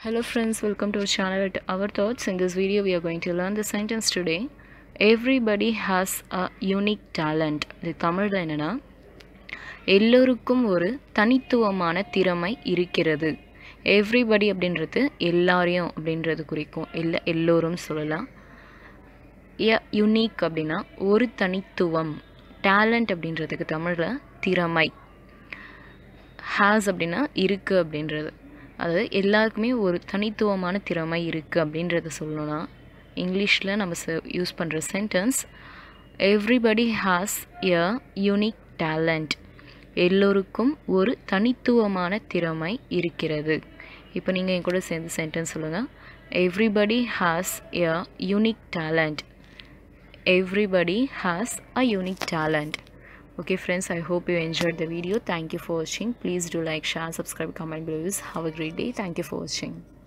Hello friends, welcome to our channel at Our Thoughts. In this video, we are going to learn the sentence today. Everybody has a unique talent. இது தமிழில் என்னன்னா எல்லோருக்கும் ஒரு தனித்துவமான திறமை இருக்கிறது everybody அப்படின்றது எல்லாரையும் அப்படின்றது குறிக்கும் எல்லா எல்லோரும் சொல்லலாம் எ யுனிக் அப்படின்னா ஒரு தனித்துவம் டேலண்ட் அப்படின்றதுக்கு தமிழில் திறமை ஹேஸ் அப்படின்னா இருக்குது அப்படின்றது அதாவது எல்லாருக்குமே ஒரு தனித்துவமான திறமை இருக்குது அப்படின்றத சொல்லணும்னா இங்கிலீஷில் நம்ம யூஸ் பண்ணுற sentence everybody has a unique talent எல்லோருக்கும் ஒரு தனித்துவமான திறமை இருக்கிறது இப்போ நீங்கள் என் கூட சேர்ந்து சென்டென்ஸ் சொல்லுங்கள் everybody has a unique talent everybody has a unique talent okay friends i hope you enjoyed the video thank you for watching please do like share subscribe comment below have a great day thank you for watching